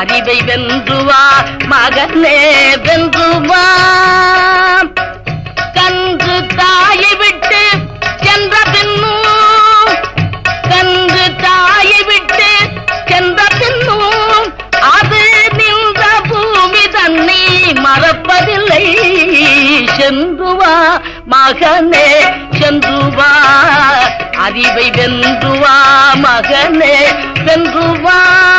அறிவை வென்றுவா மகனே வென்றுவா கன்று தாயை விட்டு சென்ற பின்னும் கன்று தாயை விட்டு சென்ற பின்னும் அது நின்ற பூமி தன்னை மறப்பதில்லை சென்றுவா மகனே சென்றுவா அறிவை வென்றுவா மகனே வென்றுவா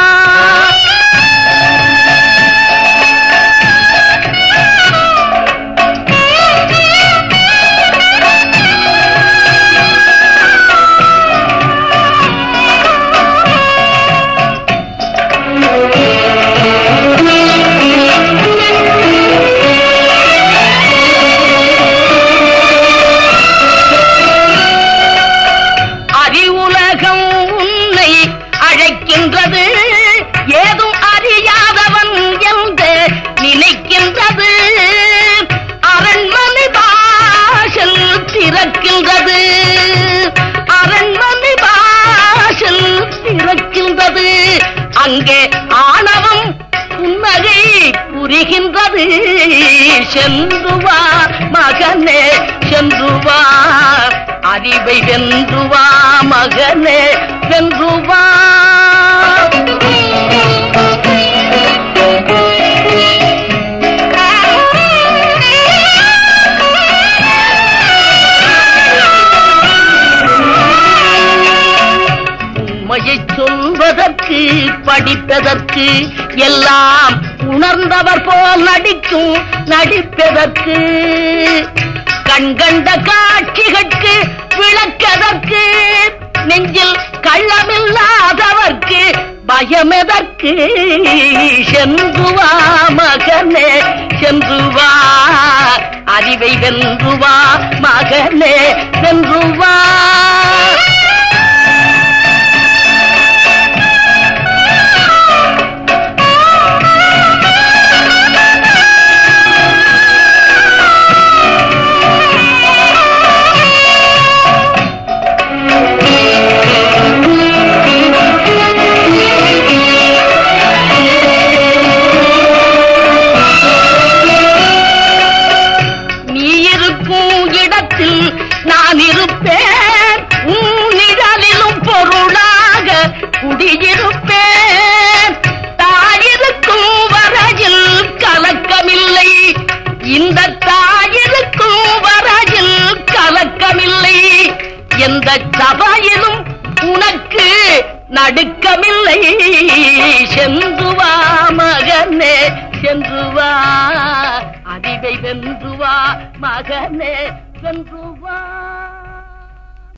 அறிவுலகம் உன்னை அழைக்கின்றது ஏதும் அறியாதவன் என்று நினைக்கின்றது அரண்மனை வாசல் திறக்கின்றது அரண்மனை வாசல் திறக்கின்றது அங்கே ஆணவம் புன்னகை புரிகின்றது சென்று வா மகனே சென்று வா அறிவை வென்று வா மகனே வென்று வா உண்மையை சொல்வதற்கு படிப்பதற்கு எல்லாம் உணர்ந்தவர் போல் நடிக்கும் நடிப்பதற்கு கண்கண்ட காட்சிகளுக்கு விளக்கதற்கு நெஞ்சில் கள்ளமில்லாதவர்க்கு பயமெதற்கு சென்றுவா மகனே சென்றுவா அறிவை வென்றுவா மகனே வென்றுவா நீ இருக்கும் இடத்தில் நான் இருப்பேன் உன் நிழலிலும் பொருளாக குடியிருப்பேன் தாயிருக்கும் வரையில் கலக்கமில்லை இந்த தாயிருக்கும் வரையில் கலக்கமில்லை எந்த சபையிலும் உனக்கு நடுக்கமில்லை சென்று வா மகனே சென்று வா அறிவை வென்று வா மகனே வென்று வா